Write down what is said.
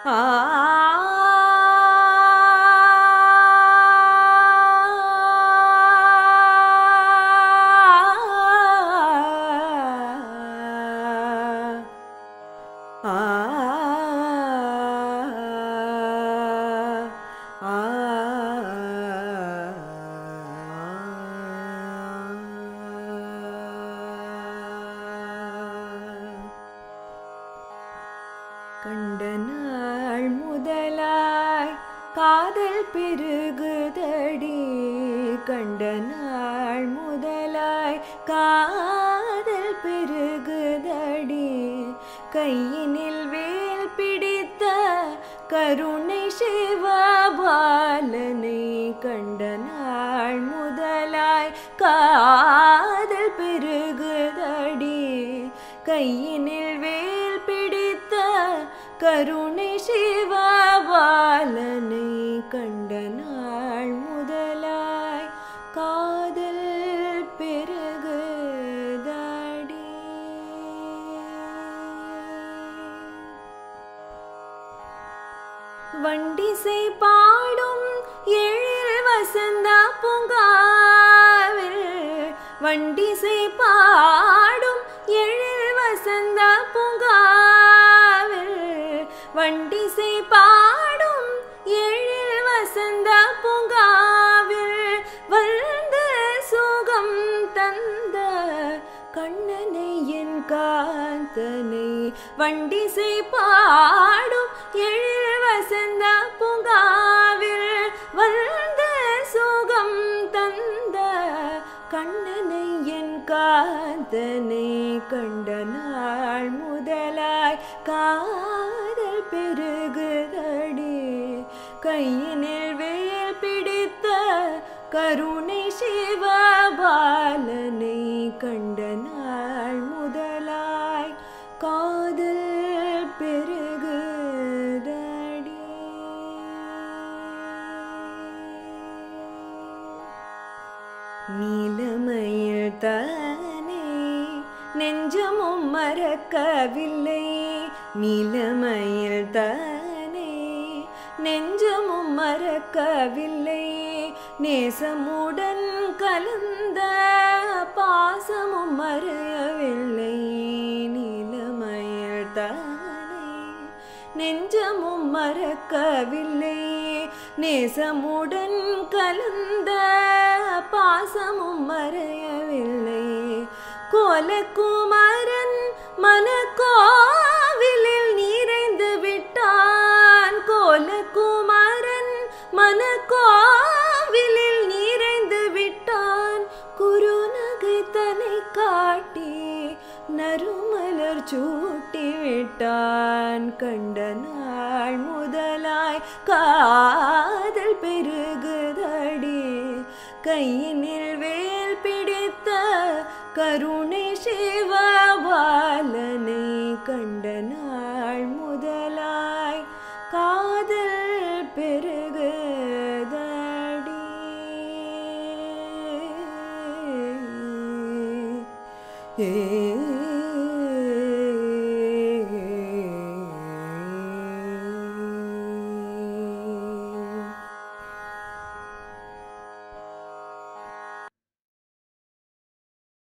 கண்ட நாள் முதலாய் காதல் பெருகுதடி கண்ட நாள் முதலாய் காதல் பெருகுதடி கையினில் வேல் பிடித்த கருணை சிவபாலனை கண்ட நாள் முதலாய் காதல் பெருகுதடி கையினில் வேல் பிடித்த கருணை சிவபாலனை கண்ட நாள் முதலாய் காதல் பெருகுதடி வண்டிசை பாடும் எழில் வசந்த பூங்காவில் வண்டிசை பாடும் எழில் வசந்த பூங்காவில் வண்டிசை பாடும் எழில் வசந்த பூங்காவில் வந்து சுகம் தந்த கண்ணனை என் காந்தனை வண்டிசை பாடும் எழில் வசந்த பூங்காவில் வந்து சுகம் தந்த கண்ணனை என் காந்தனை கண்ட நாள் முதலாய் காதல் பெருகுதடி கையினில் வேல் பிடித்த கருணை சிவபாலனை கண்ட நாள் முதலாய் காதல் பெருகுதடி நீலமயில் தானே நெஞ்சமும் மறக்கவில்லை நீலமயில் தானே நெஞ்சமும் மறக்கவில்லை நேசமுடன் கலந்த பாசமும் மறையவில்லை நீலமயில் தானே நெஞ்சமும் மறக்கவில்லை நேசமுடன் கலந்த பாசமும் மறையவில்லை கோலக்குமாரன் மனக்கோவிலில் நிறைந்து விட்டான் கோலக்குமாரன் மனக்கோவிலில் நிறைந்து விட்டான் குறுநகை தன்னை காட்டி நறுமலர் சூட்டி விட்டான் கண்ட நாள் முதலாய் காதல் பெருகுதடி கையினில் வேல் பிடித்த கருணை சிவபாலனை கண்ட நாள் முதலாய் காதல் பெருகுதடி ஏ